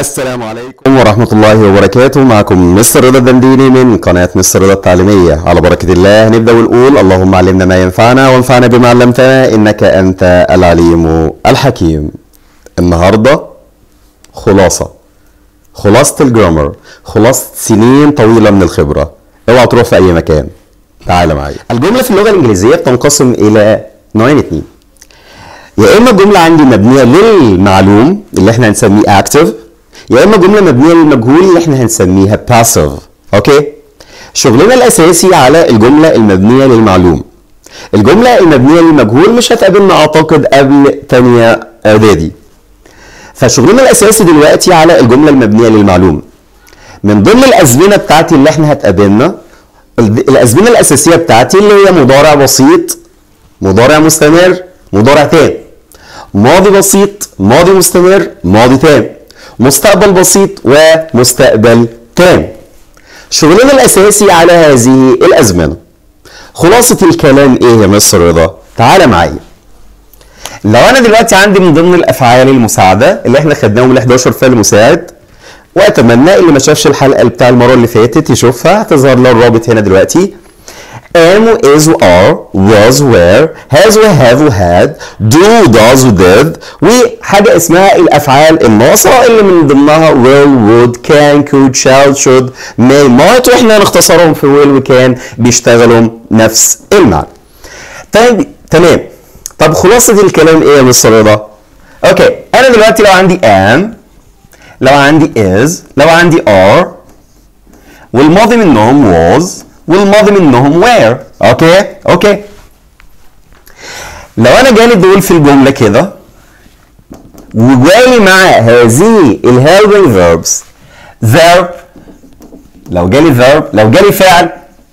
السلام عليكم ورحمة الله وبركاته معكم مستر رضا الدنديني من قناة مستر رضا التعليمية على بركة الله نبدأ ونقول اللهم علمنا ما ينفعنا وانفعنا بما علمتنا إنك أنت العليم الحكيم النهاردة خلاصة خلاصة الجرامر خلاصة سنين طويلة من الخبرة اوعى تروح في أي مكان تعال معايا الجملة في اللغة الإنجليزية بتنقسم إلى نوعين اتنين يا اما جمله عندي مبنيه للمعلوم اللي احنا هنسميه active يا اما جمله مبنيه للمجهول اللي احنا هنسميها passive اوكي شغلنا الاساسي على الجمله المبنيه للمعلوم الجمله المبنيه للمجهول مش هتقابلنا اعتقد قبل تانية اعدادي فشغلنا الاساسي دلوقتي على الجمله المبنيه للمعلوم من ضمن الازمنه بتاعتي اللي احنا هتقابلنا الازمنه الاساسيه بتاعتي اللي هي مضارع بسيط مضارع مستمر مضارع تام ماضي بسيط ماضي مستمر ماضي تام مستقبل بسيط ومستقبل تام شغلنا الاساسي على هذه الازمنه خلاصه الكلام ايه يا مستر رضا تعالى معايا لو انا دلوقتي عندي من ضمن الافعال المساعده اللي احنا خدناهم ال 11 فعل مساعد واتمنى اللي ما شافش الحلقه بتاع المره اللي فاتت يشوفها هتظهر له الرابط هنا دلوقتي am is are was were has و have و had do does و did وحاجة اسمها الأفعال الناقصة اللي من ضمنها will would can could shall should may might واحنا نختصرهم في will و can بيشتغلوا نفس المعنى. طيب تمام طب خلاصة الكلام ايه يا مستر رضا؟ اوكي انا دلوقتي لو عندي am لو عندي is لو عندي are والماضي منهم was والماضي منهم where اوكي اوكي لو انا جالي دول في الجمله كده وجالي مع هذه الهيلبنج فيربس verb لو جالي verb لو جالي فعل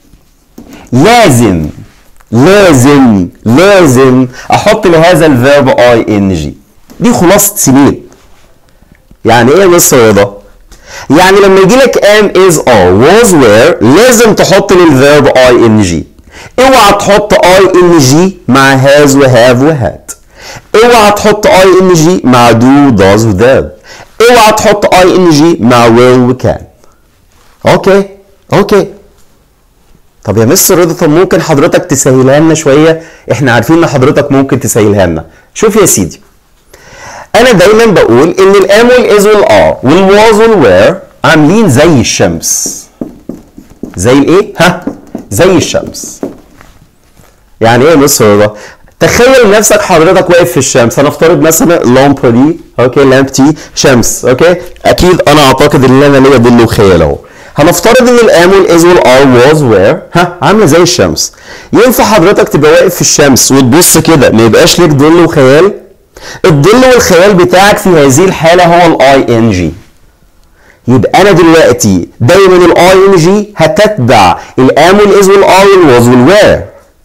لازم لازم لازم احط لهذا الفيرب اي ان جي دي خلاصه سنين يعني ايه يا مستر رضا يعني لما يجي لك am is are was were لازم تحط للفيرب اي ان جي اوعى تحط اي ان جي مع has و have و had اوعى تحط اي ان جي مع do does و did اوعى تحط اي ان جي مع will و can اوكي اوكي طب يا مستر رضا طب ممكن حضرتك تسهلها لنا شويه احنا عارفين ان حضرتك ممكن تسهلها لنا شوف يا سيدي انا دايما بقول ان الام والاز والار والواز والوير عاملين زي الشمس زي الايه ها زي الشمس يعني ايه يا مستر رضا تخيل نفسك حضرتك واقف في الشمس هنفترض مثلا اللامبه دي اوكي لامب دي شمس اوكي اكيد انا اعتقد ان انا ليا ظل وخيال اهو هنفترض ان الام والاز والار واز وير ها عامله زي الشمس ينفع حضرتك تبقى واقف في الشمس وتبص كده ما يبقاش ليك ظل وخيال الظل والخيال بتاعك في هذه الحاله هو الاي ان جي يبقى انا دلوقتي دايما الاي ان جي هتتبع الام والاز والار والواز والوير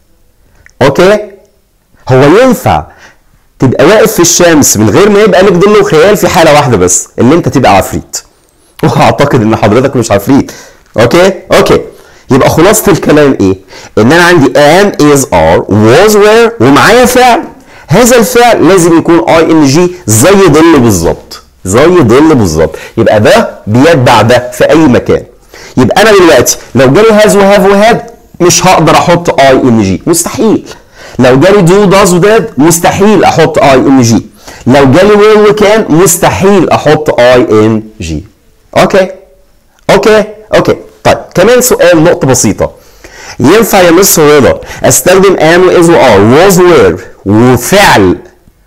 اوكي هو ينفع تبقى واقف في الشمس من غير ما يبقى لك ظل وخيال في حاله واحده بس اللي انت تبقى عفريت واعتقد ان حضرتك مش عفريت اوكي اوكي يبقى خلاصه الكلام ايه ان انا عندي am is are was were ومعايا فعل هذا الفعل لازم يكون اي ان جي زي ظل بالظبط زي ظل بالظبط يبقى ده بيتبع ده في اي مكان يبقى انا دلوقتي لو جالي هاز وهاف وهاد مش هقدر احط اي ان جي مستحيل لو جالي دو داز وداد مستحيل احط اي ان جي لو جالي ويل وكان مستحيل احط اي ان جي اوكي اوكي اوكي طيب كمان سؤال نقطه بسيطه ينفع يا مستر رضا استخدم ام واز وار واز وير وفعل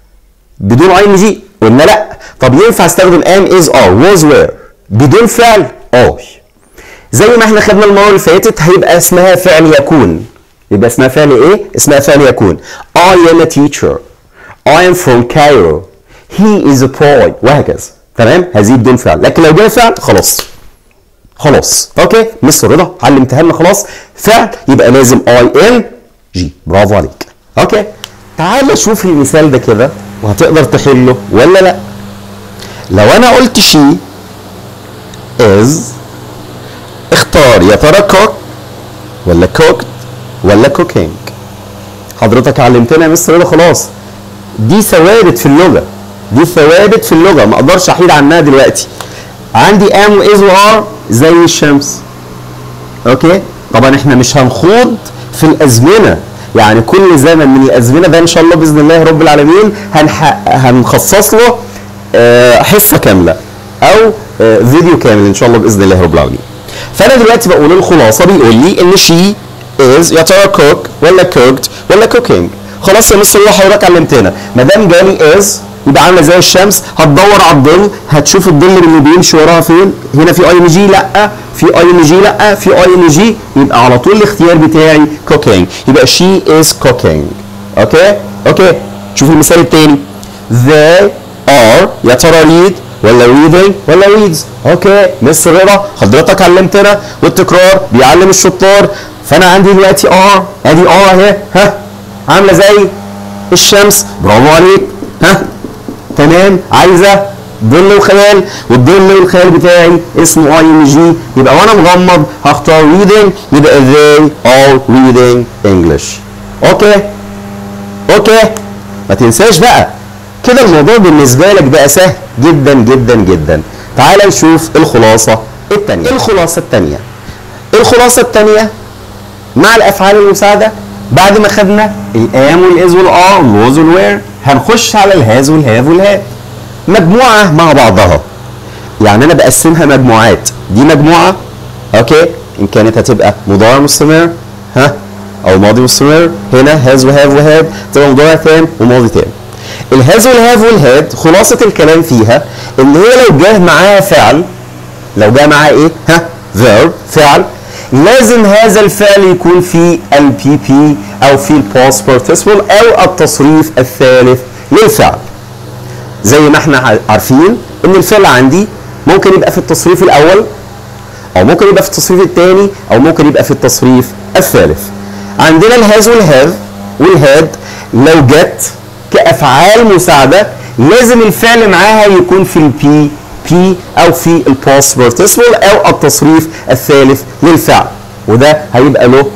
بدون اي ان جي قلنا لا طب ينفع استخدم ام از ار واز وير بدون فعل اه زي ما احنا خدنا المره اللي فاتت هيبقى اسمها فعل يكون يبقى اسمها فعل ايه اسمها فعل يكون I am a teacher I am from Cairo he is a boy وهكذا تمام هذه بدون فعل لكن لو جاء فعل خلاص خلاص اوكي مستر رضا علمتها لنا خلاص فعل يبقى لازم اي ان جي برافو عليك اوكي تعال شوف المثال ده كده وهتقدر تحله ولا لا لو انا قلت شي از اختار يا ترى كوك ولا كوكت ولا كوكينج حضرتك علمتنا يا مستر رضا خلاص دي ثوابت في اللغه دي ثوابت في اللغه ما اقدرش احيد عنها دلوقتي عندي ام واز وار زي الشمس اوكي طبعا احنا مش هنخوض في الازمنه يعني كل زمن من الازمنه ده ان شاء الله باذن الله رب العالمين هنح... هنخصص له آه، حصه كامله او آه، فيديو كامل ان شاء الله باذن الله رب العالمين فانا دلوقتي بقول الخلاصه بيقول لي ان شي از يا ترى كوك ولا كوكد ولا كوكينج خلاص يا مستر الله حضرتك علمتنا ما دام جالي از يبقى عامله زي الشمس هتدور على الظل هتشوف الظل اللي بيمشي وراها فين هنا في اي ان جي لا في اي ان جي لا في اي ان جي يبقى على طول الاختيار بتاعي كوكينج يبقى شي از كوكينج اوكي اوكي شوف المثال الثاني they are يا ترى read ولا reading ولا reads اوكي مستر رضا حضرتك علمتنا والتكرار بيعلم الشطار فانا عندي دلوقتي ار ادي ار اهي ها عامله زي الشمس برافو عليك ها تمام عايزه ظل وخيال والظل والخيال بتاعي اسمه اي ان جي يبقى وانا مغمض هختار reading يبقى they are reading English اوكي اوكي ما تنساش بقى كده الموضوع بالنسبه لك بقى سهل جدا جدا جدا تعال نشوف الخلاصه الثانيه الخلاصه الثانيه الخلاصه الثانيه مع الافعال المساعده بعد ما خدنا الام والاز والار والوز والوير هنخش على الهاز والهاف والهاد مجموعه مع بعضها يعني انا بقسمها مجموعات دي مجموعه اوكي ان كانت هتبقى مضارع مستمر ها او ماضي مستمر هنا هاز وهاف وهاد تبقى مضارع تام وماضي تام الهاز والهاف والهاد خلاصة الكلام فيها ان هي لو جه معاها فعل لو جه معاها ايه؟ ها verb فعل لازم هذا الفعل يكون في البي بي او في الباست participle او التصريف الثالث للفعل زي ما احنا عارفين ان الفعل عندي ممكن يبقى في التصريف الاول او ممكن يبقى في التصريف الثاني او ممكن يبقى في التصريف الثالث عندنا الهاز والهاف والهاد لو جت كافعال مساعده لازم الفعل معاها يكون في البي بي او في الباست بارتيسيبل او التصريف الثالث للفعل وده هيبقى له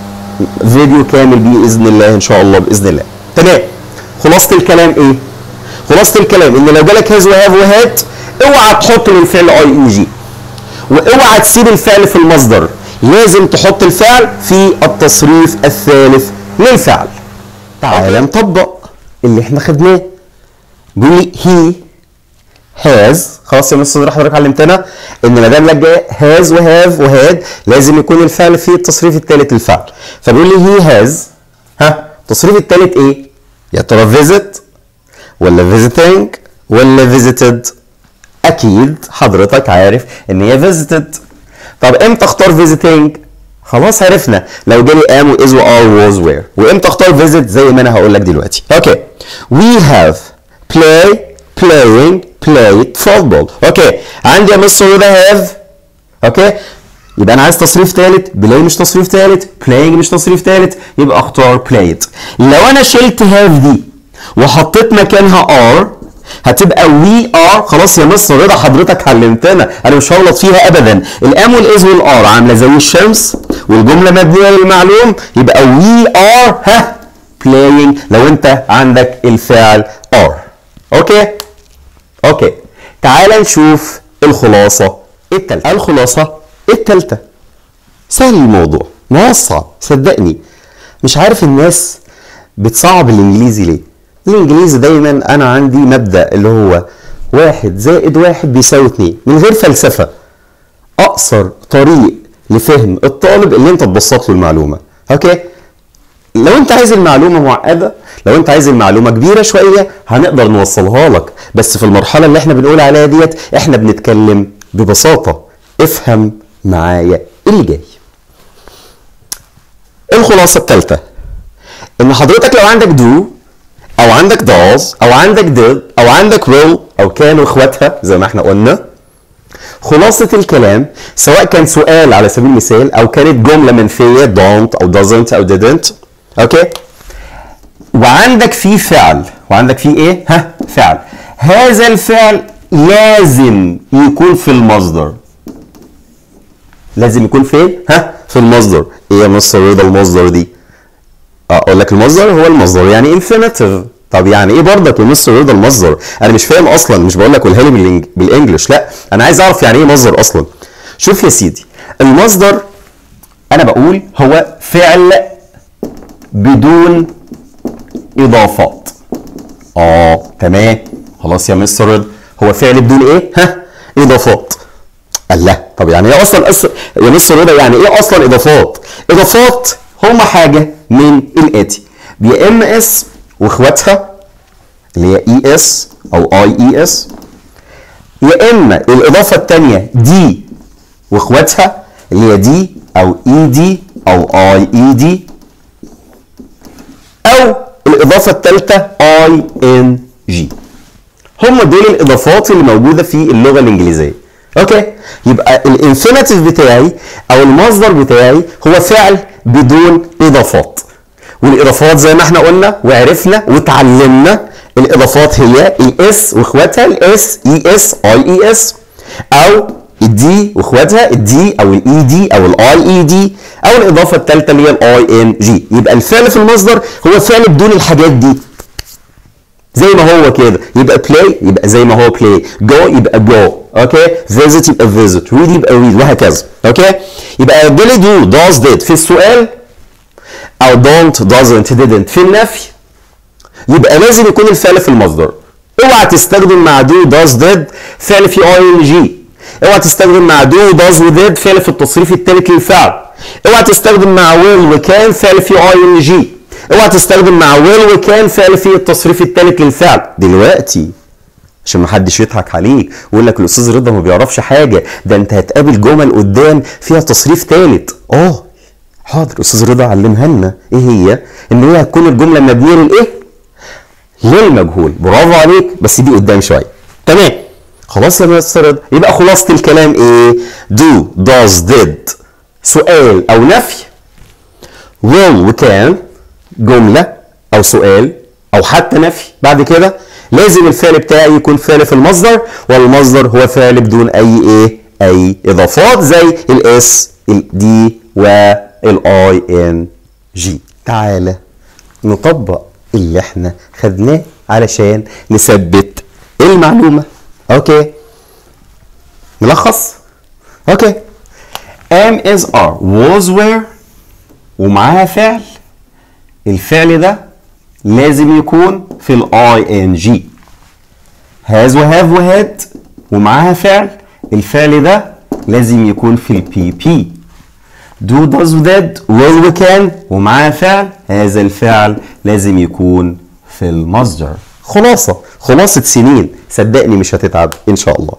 فيديو كامل باذن الله ان شاء الله باذن الله تمام خلاصه الكلام ايه خلاصه الكلام ان لو جالك هاز وهاف وهات اوعى تحط للفعل اي ان جي واوعى تسيب الفعل في المصدر لازم تحط الفعل في التصريف الثالث للفعل تعال نطبق اللي احنا خدناه بيقول لي هي هاز خلاص يا مستر حضرتك علمتنا ان ما دام لك جاي هاز وهاف وهاد لازم يكون الفعل في التصريف الثالث للفعل فبيقول لي هي هاز ها التصريف الثالث ايه؟ يا ترى فيزيت ولا فيزيتنج ولا فيزيتد اكيد حضرتك عارف ان هي فيزيتد طب امتى اختار فيزيتنج خلاص عرفنا لو جالي ام واز وار ووز وير وامتى اختار فيزيت زي ما انا هقول لك دلوقتي اوكي وي هاف play playing played football اوكي عندي يا مستر رضا هاف اوكي يبقى انا عايز تصريف ثالث بلاي مش تصريف ثالث playing مش تصريف ثالث يبقى اختار played لو انا شلت هاف دي وحطيت مكانها ار هتبقى وي ار خلاص يا مستر رضا حضرتك علمتنا انا مش هغلط فيها ابدا الام والاز والار عامله زي الشمس والجمله مبنيه للمعلوم يبقى وي ار ها playing لو انت عندك الفعل ار اوكي اوكي تعال نشوف الخلاصه التالتة الخلاصه التالتة سهل الموضوع ما هو صعب صدقني مش عارف الناس بتصعب الانجليزي ليه الانجليزي دايما انا عندي مبدا اللي هو واحد زائد واحد بيساوي اتنين من غير فلسفه اقصر طريق لفهم الطالب اللي انت تبسط له المعلومه اوكي لو انت عايز المعلومه معقده لو انت عايز المعلومه كبيره شويه هنقدر نوصلها لك بس في المرحله اللي احنا بنقول عليها ديت احنا بنتكلم ببساطه افهم معايا اللي جاي الخلاصه الثالثه ان حضرتك لو عندك دو او عندك داز او عندك did او عندك will او كانوا اخواتها زي ما احنا قلنا خلاصة الكلام سواء كان سؤال على سبيل المثال او كانت جملة منفية don't او doesn't او didn't اوكي وعندك فيه فعل وعندك فيه ايه ها فعل هذا الفعل لازم يكون في المصدر لازم يكون فين ها في المصدر ايه يا مستر رضا المصدر دي اقول لك المصدر هو المصدر يعني infinitive طب يعني ايه برضك يا مستر رضا المصدر انا مش فاهم اصلا مش بقول لك قولها لي بالإنج- بالانجلش لا انا عايز اعرف يعني ايه مصدر اصلا شوف يا سيدي المصدر انا بقول هو فعل بدون اضافات اه تمام خلاص يا مستر رضا هو فعل بدون ايه ها اضافات الله طب يعني ايه اصلا أص... يا مستر رضا يعني ايه اصلا اضافات اضافات هما حاجه من الاتي يا ام اس واخواتها اللي هي اي اس او اي اي اس يا اما الاضافه الثانيه دي واخواتها اللي هي دي او اي دي او اي اي دي او الاضافه الثالثه اي ان جي هم دول الاضافات اللي موجوده في اللغه الانجليزيه اوكي يبقى الانفينيتيف بتاعي او المصدر بتاعي هو فعل بدون اضافات والاضافات زي ما احنا قلنا وعرفنا وتعلمنا الاضافات هي الاس واخواتها الاس اي اس اي اي اس او الدي واخواتها الدي او الاي دي او الاي اي دي او الاضافه الثالثه اللي هي الاي ان جي يبقى الفعل في المصدر هو فعل بدون الحاجات دي زي ما هو كده يبقى play يبقى زي ما هو play go يبقى go اوكي visit يبقى visit read يبقى read وهكذا اوكي يبقى really do does did في السؤال او don't doesn't didn't في النفي يبقى لازم يكون الفعل في المصدر اوعى تستخدم مع do does did فعل في اي ان جي اوعى تستخدم مع do does و did فعل في التصريف الثالث للفعل اوعى تستخدم مع will وكان فعل في اي ان جي اوعى تستخدم مع will وكان فعل في التصريف الثالث للفعل دلوقتي عشان ما حدش يضحك عليك ويقول لك الاستاذ رضا ما بيعرفش حاجه ده انت هتقابل جمل قدام فيها تصريف ثالث اه حاضر استاذ رضا علمها لنا ايه هي ان هي هتكون الجمله مبنيه للايه للمجهول برافو عليك بس دي قدام شويه تمام خلاص يا مستر رضا يبقى خلاصه الكلام ايه do does did سؤال او نفي will وكان جمله او سؤال او حتى نفي بعد كده لازم الفعل بتاعي يكون فعل في المصدر والمصدر هو فعل بدون اي ايه اي اضافات زي الاس الدي والاي ان جي تعالى نطبق اللي احنا خدناه علشان نثبت المعلومه اوكي نلخص اوكي am is are was were ومعاها فعل الفعل ده لازم يكون في الاي ان جي has وهاف وهاد ومعاها فعل الفعل ده لازم يكون في البي بي do does did will وكان ومعاه فعل هذا الفعل لازم يكون في المصدر خلاصة خلاصة سنين صدقني مش هتتعب ان شاء الله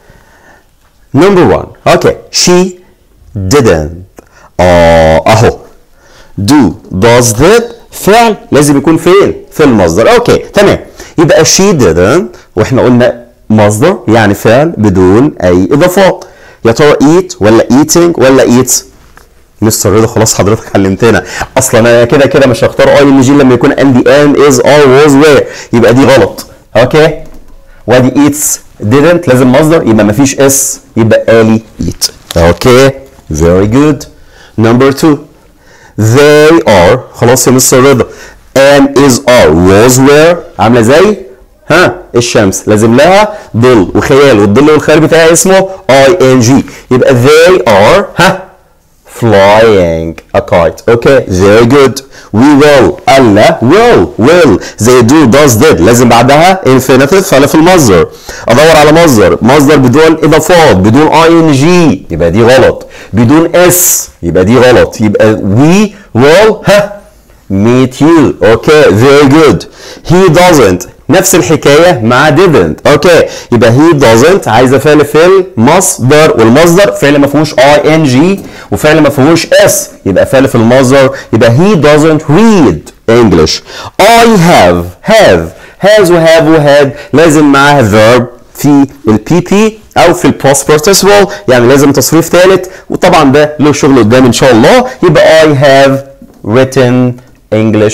number one okay she didn't اه اهو do does did فعل لازم يكون فين في المصدر اوكي تمام يبقى she didn't واحنا قلنا مصدر يعني فعل بدون اي اضافات يا ترى eat ولا eating ولا eats مستر رضا خلاص حضرتك علمتنا اصلا انا كده كده مش هختار اي ان جي لما يكون عندي ام از ار واز وير يبقى دي غلط اوكي وادي ايتس didn't لازم مصدر يبقى مفيش اس يبقى لي eat اوكي very good number two they are خلاص يا مستر رضا am is are was were عامله زي ها الشمس لازم لها ظل وخيال والظل والخيال بتاعي اسمه اي ان جي يبقى they are ها flying a kite okay very good we will الله will will زي do does did لازم بعدها infinitive فعل في المصدر ادور على مصدر مصدر بدون اضافات بدون ing يبقى دي غلط بدون s يبقى دي غلط يبقى we will ها meet you okay very good he doesn't نفس الحكاية مع didn't اوكي يبقى he doesn't عايزة فعل في المصدر والمصدر فعل ما فيهوش ing وفعل ما فيهوش s يبقى فعل في المصدر يبقى he doesn't read English I have have has و have و had لازم معاها verb في ال PP او في الباست participle يعني لازم تصريف ثالث وطبعا ده له شغل قدام ان شاء الله يبقى I have written English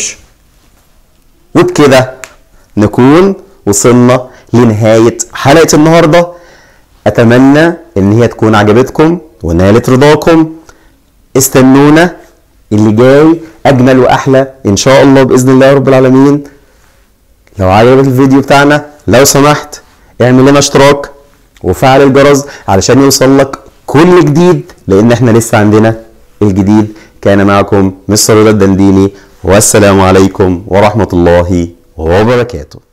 وبكده نكون وصلنا لنهاية حلقة النهاردة أتمنى إن هي تكون عجبتكم ونالت رضاكم استنونا اللي جاي أجمل وأحلى إن شاء الله بإذن الله رب العالمين لو عجبك الفيديو بتاعنا لو سمحت اعمل لنا اشتراك وفعل الجرس علشان يوصل لك كل جديد لان احنا لسه عندنا الجديد كان معكم مستر رضا الدنديني والسلام عليكم ورحمة الله وبركاته